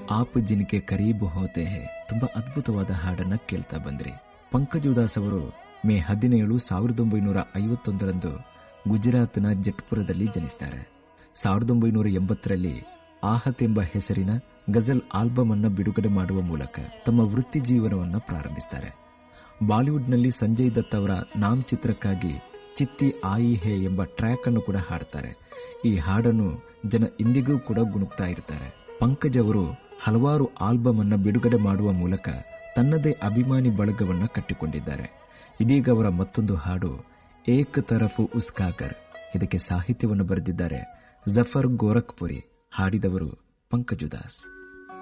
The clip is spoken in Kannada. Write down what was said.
ಆಪ್ ಜಿನ್ಕೆ ಕರೀಬು ಹೋತೆ ಹೇ ತುಂಬಾ ಅದ್ಭುತವಾದ ಹಾಡನ್ನ ಕೇಳ್ತಾ ಬಂದ್ರಿ ಪಂಕಜ್ ಉದಾಸ್ ಅವರು ಮೇ ಹದಿನೇಳು ಸಾವಿರದ ಒಂಬೈನೂರ ಐವತ್ತೊಂದರಂದು ಗುಜರಾತ್ನ ಜಟ್ಪುರದಲ್ಲಿ ಜನಿಸ್ತಾರೆ ಸಾವಿರದ ಒಂಬೈನೂರ ಎಂಬತ್ತರಲ್ಲಿ ಆಹತ್ ಎಂಬ ಹೆಸರಿನ ಗಜಲ್ ಆಲ್ಬಮ್ ಅನ್ನ ಬಿಡುಗಡೆ ಮಾಡುವ ಮೂಲಕ ತಮ್ಮ ವೃತ್ತಿ ಜೀವನವನ್ನು ಪ್ರಾರಂಭಿಸ್ತಾರೆ ಬಾಲಿವುಡ್ನಲ್ಲಿ ಸಂಜಯ್ ದತ್ ಅವರ ನಾಮ್ ಚಿತ್ರಕ್ಕಾಗಿ ಚಿತ್ತಿ ಆಯಿ ಹೇ ಎಂಬ ಟ್ರ್ಯಾಕ್ ಅನ್ನು ಕೂಡ ಹಾಡ್ತಾರೆ ಈ ಹಾಡನ್ನು ಜನ ಇಂದಿಗೂ ಕೂಡ ಗುಣುಕ್ತಾ ಇರ್ತಾರೆ ಪಂಕಜ್ ಅವರು ಹಲವಾರು ಆಲ್ಬಮ್ ಅನ್ನ ಬಿಡುಗಡೆ ಮಾಡುವ ಮೂಲಕ ತನ್ನದೇ ಅಭಿಮಾನಿ ಬಳಗವನ್ನ ಕಟ್ಟಿಕೊಂಡಿದ್ದಾರೆ ಇದೀಗ ಅವರ ಮತ್ತೊಂದು ಹಾಡು ಏಕ್ ತರಫು ಉಸ್ಕಾಕರ್ ಇದಕ್ಕೆ ಸಾಹಿತ್ಯವನ್ನು ಬರೆದಿದ್ದಾರೆ ಜಫರ್ ಗೋರಖ್ಪುರಿ ಹಾಡಿದವರು ಪಂಕಜುದಾಸ್